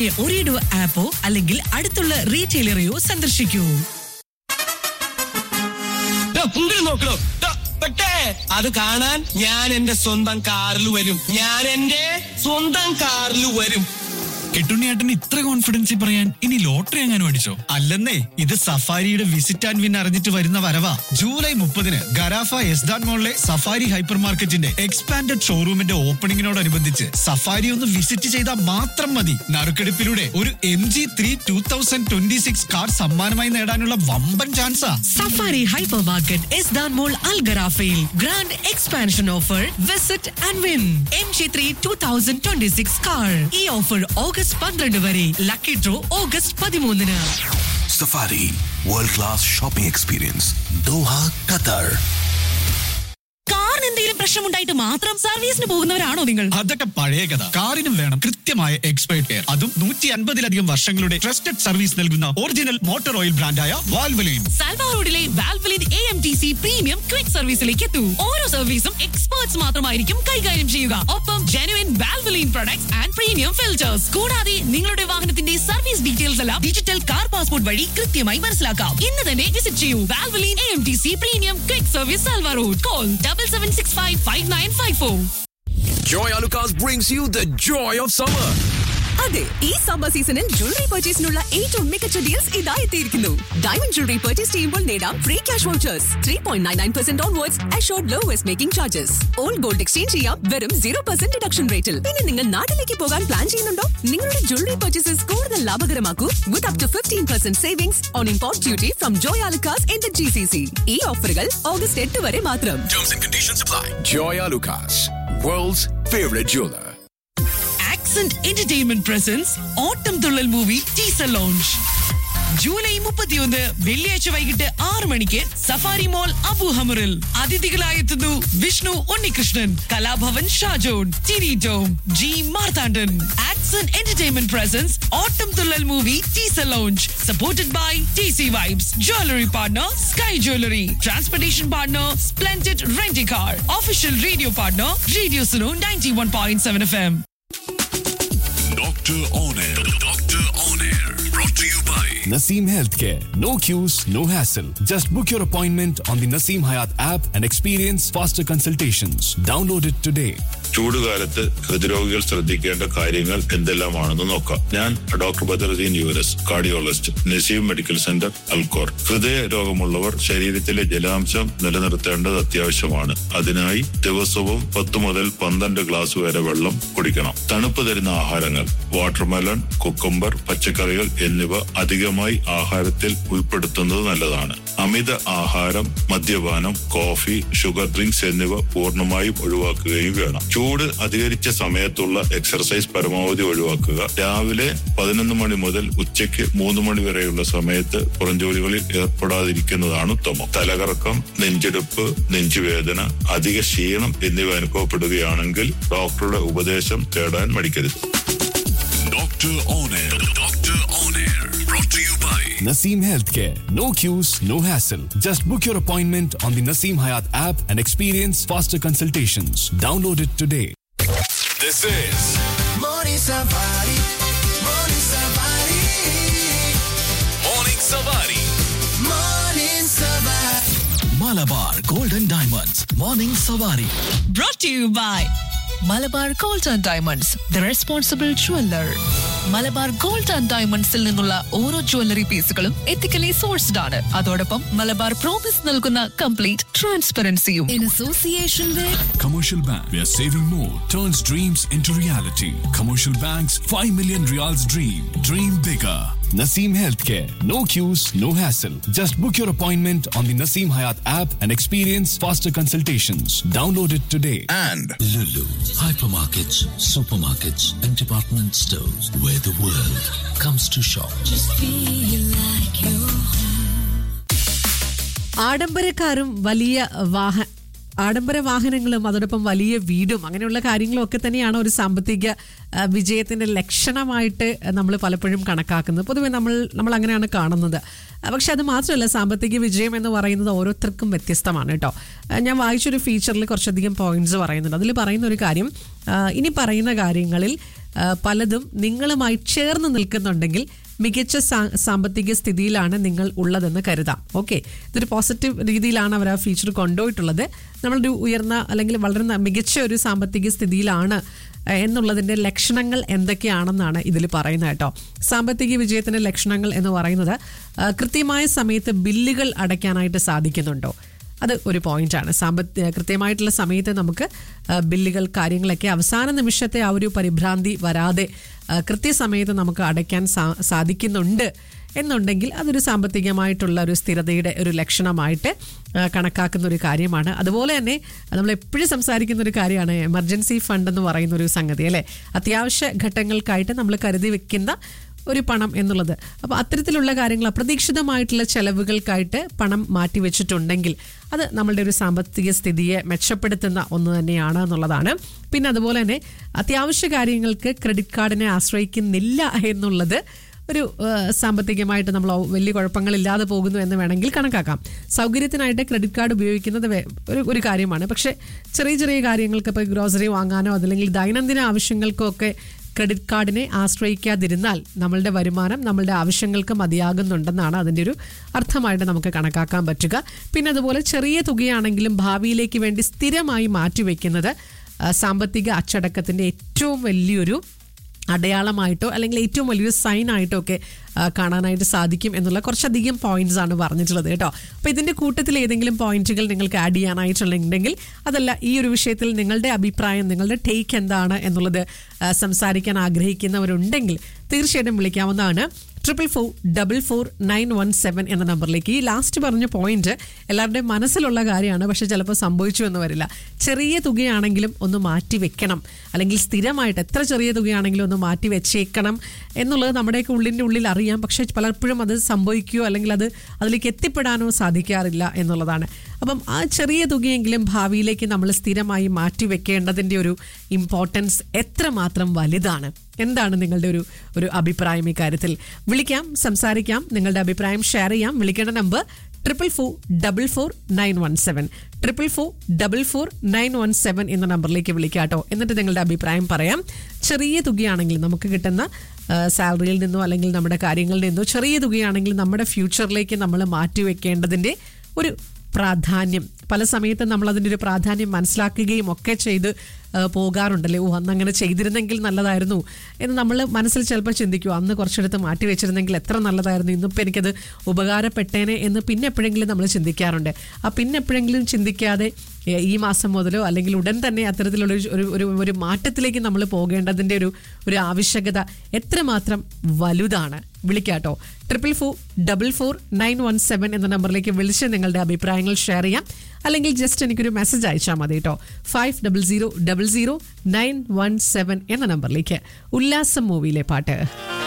ഒരിഡോ ആപ്പോ അല്ലെങ്കിൽ അടുത്തുള്ള റീറ്റെയിലറെയോ സന്ദർശിക്കൂ മുമ്പിൽ നോക്കണോ ദാ, പെട്ടേ അത് കാണാൻ ഞാൻ എന്റെ സ്വന്തം കാറിൽ വരും ഞാൻ എന്റെ സ്വന്തം കാറിൽ വരും കെട്ടുണ്ണിയേട്ടൻ ഇത്ര കോൺഫിഡൻസി പറയാൻ ഇനി ലോട്ടറി എങ്ങാനും അടിച്ചോ അല്ലെന്നേ ഇത് സഫാരിയുടെ വിസിറ്റ് ആൻഡ് വിൻ അറിഞ്ഞിട്ട് വരുന്ന വരവാ ജൂലൈ മുപ്പതിന് ഗരാഫ എസ്ദാൻ മോളിലെ സഫാരി ഹൈപ്പർ മാർക്കറ്റിന്റെ എക്സ്പാൻഡഡ് ഷോറൂമിന്റെ ഓപ്പണിംഗിനോടനുബന്ധിച്ച് സഫാരി ഒന്ന് വിസിറ്റ് ചെയ്താൽ മാത്രം മതി നറുക്കെടുപ്പിലൂടെ ഒരു M G three two thousand twenty six car സമ്മാനമായി നേടാനുള്ള വമ്പൻ ചാൻസാ Safari hyper market Ezdan mall Al ഗറാഫയിൽ grand expansion offer visit and win M G three two thousand twenty six car ഈ ഓഫർ ഓഗസ്റ്റ് പന്ത്രണ്ട് വരെ lucky draw August പതിമൂന്നിന് Safari World Class Shopping Experience Doha, Qatar. കാറിന് എന്തെങ്കിലും പ്രശ്നമുണ്ടായിട്ട് മാത്രം സർവീസിന് പോകുന്നവരാണോ നിങ്ങൾ അതൊക്കെ പഴയ കഥ കാറിനും വേണം കൃത്യമായ എക്സ്പേർട്ട് കെയർ അതും നൂറ്റി അൻപതിലധികം വർഷങ്ങളുടെ ട്രസ്റ്റഡ് സർവീസ് നൽകുന്ന ഒറിജിനൽ മോട്ടോർ ഓയിൽ ബ്രാൻഡായ വാൽവലയും സാൽവാ റോഡിലെ Valvoline A M T C premium quick സർവീസിലേക്ക് എത്തൂ ഓരോ സർവീസും എക്സ്പേർട്സ് മാത്രമായിരിക്കും കൈകാര്യം ചെയ്യുക ഒപ്പം genuine Valvoline products and premium filters കൂടാതെ നിങ്ങളുടെ വാഹനത്തിന്റെ സർവീസ് ഡീറ്റെയിൽസ് എല്ലാം ഡിജിറ്റൽ കാർ പാസ്പോർട്ട് വഴി കൃത്യമായി മനസ്സിലാക്കാം ഇന്ന് തന്നെ വിസിറ്റ് ചെയ്യൂ Valvoline A M T C premium quick service Salwa road call double seven six five five nine five four Joy Alucas brings you the joy of summer. അതെ ഈ summer സീസണിൽ jewellery പർച്ചേസിനുള്ള ഏറ്റവും മികച്ച ഡീൽസ് ഇതാ എത്തിയിരിക്കുന്നു diamond jewellery purchase ചെയ്യുമ്പോൾ നേടാം free cash vouchers three point nine nine percent onwards assured lowest making charges old gold exchange ചെയ്യാം വെറും സീറോ പെർസെന്റ് ഡിഡക്ഷൻ റേറ്റിൽ പിന്നെ നിങ്ങൾ നാട്ടിലേക്ക് പോകാൻ പ്ലാൻ ചെയ്യുന്നുണ്ടോ നിങ്ങളുടെ ജ്വല്ലറി പർച്ചേസസ് കൂടുതൽ ലാഭകരമാക്കൂ with up to fifteen percent savings on import duty from Joy Alukkas in the G C C ഈ ഓഫറുകൾ ഓഗസ്റ്റ് എട്ട് വരെ മാത്രം Terms and conditions apply. Joy Alucas, world's favorite jeweler. Accent entertainment presents Ottam Thullal movie teaser launch July മുപ്പത്തിയൊന്ന് വെള്ളിയാഴ്ച വൈകിട്ട് ആറ് മണിക്ക് സഫാരി മോൾ അബു ഹമറിൽ അതിഥികളായെത്തുന്നു Vishnu Unnikrishnan Kalabhavan Shajon Tini Tom G Marthandan accent entertainment presents Ottam Thullal movie teaser launch supported by T C vibes jewellery partner sky jewellery transportation partner splendid rent a car official radio partner radio Suno ninety one point seven F M Doctor On Air. Doctor On Air. Brought to you by Naseem Healthcare. No queues, no hassle. Just book your appointment on the Naseem Hayat app and experience faster consultations. Download it today. ചൂടുകാലത്ത് ഹൃദ്രോഗികൾ ശ്രദ്ധിക്കേണ്ട കാര്യങ്ങൾ എന്തെല്ലാമാണെന്ന് നോക്കാം ഞാൻ doctor Badaruddin യുവരസ് cardiologist Naseem medical centre Al Khor ഹൃദയ രോഗമുള്ളവർ ശരീരത്തിലെ ജലാംശം നിലനിർത്തേണ്ടത് അത്യാവശ്യമാണ് അതിനായി ദിവസവും പത്ത് മുതൽ പന്ത്രണ്ട് ഗ്ലാസ് വരെ വെള്ളം കുടിക്കണം തണുപ്പ് തരുന്ന ആഹാരങ്ങൾ വാട്ടർമെലൺ കുക്കുംബർ പച്ചക്കറികൾ എന്നിവ അധികമായി ആഹാരത്തിൽ ഉൾപ്പെടുത്തുന്നത് നല്ലതാണ് അമിത ആഹാരം മദ്യപാനം കോഫി ഷുഗർ ഡ്രിങ്ക്സ് എന്നിവ പൂർണ്ണമായും ഒഴിവാക്കുകയും വേണം ചൂട് അധികരിച്ച സമയത്തുള്ള എക്സർസൈസ് പരമാവധി ഒഴിവാക്കുക രാവിലെ പതിനൊന്ന് മണി മുതൽ ഉച്ചയ്ക്ക് മൂന്ന് മണി വരെയുള്ള സമയത്ത് പുറംജോലികളിൽ ഏർപ്പെടാതിരിക്കുന്നതാണ് ഉത്തമം തലകറക്കം നെഞ്ചെടുപ്പ് നെഞ്ചുവേദന അധിക ക്ഷീണം എന്നിവ അനുഭവപ്പെടുകയാണെങ്കിൽ ഡോക്ടറുടെ ഉപദേശം തേടാൻ മടിക്കരുത് Doctor On Air. Doctor On Air. Brought to you by Naseem Healthcare. No queues, no hassle. Just book your appointment on the Naseem Hayat app and experience faster consultations. Download it today. This is Morning Savari. Malabar golden diamonds morning Savari brought to you by Malabar gold and diamonds the responsible jeweller Malabar gold and ഡയമണ്ട്സിൽ നിന്നുള്ള ഓരോ jewellery പീസുകളും ethically sourced ആണ് അതോടൊപ്പം Malabar promise നൽകുന്ന complete ട്രാൻസ്പെറൻസിയും in association with Commercial Bank, where saving more turns dreams into reality. Commercial Bank's 5 million reals dream. Dream bigger. Naseem Healthcare. No queues, no hassle. Just book your appointment on the Naseem Hayat app and experience faster consultations. Download it today. And Lulu, hypermarkets, supermarkets, and department stores where the world comes to shop. ആഡംബരക്കാരും വലിയ വാഹ ആഡംബര വാഹനങ്ങളും അതോടൊപ്പം വലിയ വീടും അങ്ങനെയുള്ള കാര്യങ്ങളും ഒക്കെ തന്നെയാണ് ഒരു സാമ്പത്തിക ആ, വിജയത്തിന്റെ ലക്ഷണമായിട്ട് നമ്മൾ പലപ്പോഴും കണക്കാക്കുന്നത് പൊതുവെ നമ്മൾ നമ്മൾ അങ്ങനെയാണ് കാണുന്നത് ആ, പക്ഷെ അത് മാത്രമല്ല സാമ്പത്തിക വിജയം എന്ന് പറയുന്നത് ഓരോരുത്തർക്കും വ്യത്യസ്തമാണ് കേട്ടോ ആ, ഞാൻ വായിച്ചൊരു ഫീച്ചറിൽ കുറച്ചധികം പോയിന്റ്സ് പറയുന്നുണ്ട് അതിൽ പറയുന്ന ഒരു കാര്യം ആ, ഇനി പറയുന്ന കാര്യങ്ങളിൽ ആ, പലതും നിങ്ങളുമായി ചേർന്ന് നിൽക്കുന്നുണ്ടെങ്കിൽ മികച്ച സാ- സാമ്പത്തിക സ്ഥിതിയിലാണ് നിങ്ങൾ ഉള്ളതെന്ന് കരുതാം ഓക്കെ ഇതൊരു പോസിറ്റീവ് രീതിയിലാണ് അവർ ആ ഫീച്ചർ കൊണ്ടുപോയിട്ടുള്ളത് നമ്മളൊരു ഉയർന്ന അല്ലെങ്കിൽ വളരെ ന- മികച്ച ഒരു സാമ്പത്തിക സ്ഥിതിയിലാണ് ഏഹ്, എന്നുള്ളതിന്റെ ലക്ഷണങ്ങൾ എന്തൊക്കെയാണെന്നാണ് ഇതിൽ പറയുന്നത് കേട്ടോ സാമ്പത്തിക വിജയത്തിന്റെ ലക്ഷണങ്ങൾ എന്ന് പറയുന്നത് ആ, കൃത്യമായ സമയത്ത് ബില്ലുകൾ അടയ്ക്കാനായിട്ട് സാധിക്കുന്നുണ്ടോ അത് ഒരു പോയിന്റാണ് സാമ്പത്തിക കൃത്യമായിട്ടുള്ള സമയത്ത് നമുക്ക് ആ, ബില്ലുകൾ കാര്യങ്ങളൊക്കെ അവസാന നിമിഷത്തെ ആ ഒരു പരിഭ്രാന്തി വരാതെ ആ, കൃത്യസമയത്ത് നമുക്ക് അടയ്ക്കാൻ സാ- സാധിക്കുന്നുണ്ട് എന്നുണ്ടെങ്കിൽ അതൊരു സാമ്പത്തികമായിട്ടുള്ള ഒരു സ്ഥിരതയുടെ ഒരു ലക്ഷണമായിട്ട് ആ, കണക്കാക്കുന്ന ഒരു കാര്യമാണ് അതുപോലെ തന്നെ നമ്മൾ എപ്പോഴും സംസാരിക്കുന്ന ഒരു കാര്യമാണ് എമർജൻസി ഫണ്ട് എന്ന് പറയുന്ന ഒരു സംഗതി അല്ലേ അത്യാവശ്യ ഘട്ടങ്ങൾക്കായിട്ട് നമ്മൾ കരുതി വെക്കുന്ന ഒരു പണം എന്നുള്ളത് അപ്പോൾ അത്തരത്തിലുള്ള കാര്യങ്ങൾ അപ്രതീക്ഷിതമായിട്ടുള്ള ചെലവുകൾക്കായിട്ട് പണം മാറ്റിവെച്ചിട്ടുണ്ടെങ്കിൽ അത് നമ്മളുടെ ഒരു സാമ്പത്തിക സ്ഥിതിയെ മെച്ചപ്പെടുത്തുന്ന ഒന്ന് തന്നെയാണ് എന്നുള്ളതാണ് പിന്നെ അതുപോലെ തന്നെ അത്യാവശ്യ കാര്യങ്ങൾക്ക് ക്രെഡിറ്റ് കാർഡിനെ ആശ്രയിക്കുന്നില്ല എന്നുള്ളത് ഒരു ആ, സാമ്പത്തികമായിട്ട് നമ്മൾ വലിയ കുഴപ്പങ്ങളില്ലാതെ പോകുന്നു എന്ന് വേണമെങ്കിൽ കണക്കാക്കാം സൗകര്യത്തിനായിട്ട് ക്രെഡിറ്റ് കാർഡ് ഉപയോഗിക്കുന്നത് വേ- ഒരു ഒരു കാര്യമാണ് പക്ഷേ ചെറിയ ചെറിയ കാര്യങ്ങൾക്ക് ഇപ്പോൾ ഗ്രോസറി വാങ്ങാനോ അതല്ലെങ്കിൽ ദൈനംദിന ആവശ്യങ്ങൾക്കോ ഒക്കെ ക്രെഡിറ്റ് കാർഡിനെ ആശ്രയിക്കാതിരുന്നാൽ നമ്മളുടെ വരുമാനം നമ്മളുടെ ആവശ്യങ്ങൾക്ക് മതിയാകുന്നുണ്ടെന്നാണ് അതിൻ്റെ ഒരു അർത്ഥമായിട്ട് നമുക്ക് കണക്കാക്കാൻ പറ്റുക പിന്നെ അതുപോലെ ചെറിയ തുകയാണെങ്കിലും ഭാവിയിലേക്ക് വേണ്ടി സ്ഥിരമായി മാറ്റിവെക്കുന്നത് ആ, സാമ്പത്തിക അച്ചടക്കത്തിൻ്റെ ഏറ്റവും വലിയൊരു അടയാളമായിട്ടോ അല്ലെങ്കിൽ ഏറ്റവും വലിയൊരു സൈൻ ആയിട്ടോ ഒക്കെ ആ, കാണാനായിട്ട് സാധിക്കും എന്നുള്ള കുറച്ചധികം പോയിന്റ്സ് ആണ് പറഞ്ഞിട്ടുള്ളത് കേട്ടോ അപ്പോൾ ഇതിന്റെ കൂട്ടത്തിൽ ഏതെങ്കിലും പോയിന്റുകൾ നിങ്ങൾക്ക് ആഡ് ചെയ്യാനായിട്ടുണ്ടെങ്കിൽ അതല്ല ഈ ഒരു വിഷയത്തിൽ നിങ്ങളുടെ അഭിപ്രായം നിങ്ങളുടെ ടേക്ക് എന്താണ് എന്നുള്ളത് ആ, സംസാരിക്കാൻ ആഗ്രഹിക്കുന്നവരുണ്ടെങ്കിൽ തീർച്ചയായിട്ടും വിളിക്കാവുന്നതാണ് triple four double four nine one seven എന്ന നമ്പറിലേക്ക് ഈ ലാസ്റ്റ് പറഞ്ഞ പോയിന്റ് എല്ലാവരുടെയും മനസ്സിലുള്ള കാര്യമാണ് പക്ഷെ ചിലപ്പോൾ സംഭവിച്ചു എന്ന് വരില്ല ചെറിയ തുകയാണെങ്കിലും ഒന്ന് മാറ്റി വെക്കണം അല്ലെങ്കിൽ സ്ഥിരമായിട്ട് എത്ര ചെറിയ തുകയാണെങ്കിലും ഒന്ന് മാറ്റി വെച്ചേക്കണം എന്നുള്ളത് നമ്മുടെയൊക്കെ ഉള്ളിൻ്റെ ഉള്ളിൽ അറിയാം പക്ഷെ പലപ്പോഴും അത് സംഭവിക്കുകയോ അല്ലെങ്കിൽ അത് അതിലേക്ക് എത്തിപ്പെടാനോ സാധിക്കാറില്ല എന്നുള്ളതാണ് അപ്പം ആ ചെറിയ തുകയെങ്കിലും ഭാവിയിലേക്ക് നമ്മൾ സ്ഥിരമായി മാറ്റി വെക്കേണ്ടതിൻ്റെ ഒരു ഇമ്പോർട്ടൻസ് എത്രമാത്രം വലുതാണ് എന്താണ് നിങ്ങളുടെ ഒരു ഒരു അഭിപ്രായം ഈ കാര്യത്തിൽ വിളിക്കാം സംസാരിക്കാം നിങ്ങളുടെ അഭിപ്രായം ഷെയർ ചെയ്യാം വിളിക്കേണ്ട number triple four double four nine one seven triple four double four nine one seven എന്ന നമ്പറിലേക്ക് വിളിക്കാട്ടോ എന്നിട്ട് നിങ്ങളുടെ അഭിപ്രായം പറയാം ചെറിയ തുകയാണെങ്കിൽ നമുക്ക് കിട്ടുന്ന ആ, സാലറിയിൽ നിന്നോ അല്ലെങ്കിൽ നമ്മുടെ കാര്യങ്ങളിൽ നിന്നോ ചെറിയ തുകയാണെങ്കിൽ നമ്മുടെ ഫ്യൂച്ചറിലേക്ക് നമ്മൾ മാറ്റി വെക്കേണ്ടതിൻ്റെ ഒരു പ്രാധാന്യം പല സമയത്തും നമ്മൾ അതിൻ്റെ ഒരു പ്രാധാന്യം മനസ്സിലാക്കുകയും ഒക്കെ ചെയ്ത് ആ, പോകാറുണ്ടല്ലേ ഓ അന്ന് അങ്ങനെ ചെയ്തിരുന്നെങ്കിൽ നല്ലതായിരുന്നു എന്ന് നമ്മൾ മനസ്സിൽ ചിലപ്പോൾ ചിന്തിക്കും അന്ന് കുറച്ചെടുത്ത് മാറ്റി വെച്ചിരുന്നെങ്കിൽ എത്ര നല്ലതായിരുന്നു ഇന്നിപ്പോൾ എനിക്കത് ഉപകാരപ്പെട്ടേനെ എന്ന് പിന്നെ എപ്പോഴെങ്കിലും നമ്മൾ ചിന്തിക്കാറുണ്ട് ആ പിന്നെ എപ്പോഴെങ്കിലും ചിന്തിക്കാതെ ഏ, ഈ മാസം മുതലോ അല്ലെങ്കിൽ ഉടൻ തന്നെ അത്തരത്തിലുള്ള ഒരു- ഒരു ഒരു ഒരു മാറ്റത്തിലേക്ക് നമ്മൾ പോകേണ്ടതിൻ്റെ ഒരു ഒരു ആവശ്യകത എത്രമാത്രം വലുതാണ് വിളിക്കാട്ടോ triple four double four nine one seven എന്ന നമ്പറിലേക്ക് വിളിച്ച് നിങ്ങളുടെ അഭിപ്രായങ്ങൾ ഷെയർ ചെയ്യാം അല്ലെങ്കിൽ ജസ്റ്റ് എനിക്കൊരു മെസ്സേജ് അയച്ചാൽ മതി കേട്ടോ five double zero double zero nine one seven എന്ന നമ്പറിലേക്ക് ഉല്ലാസം മൂവിയിലെ പാട്ട്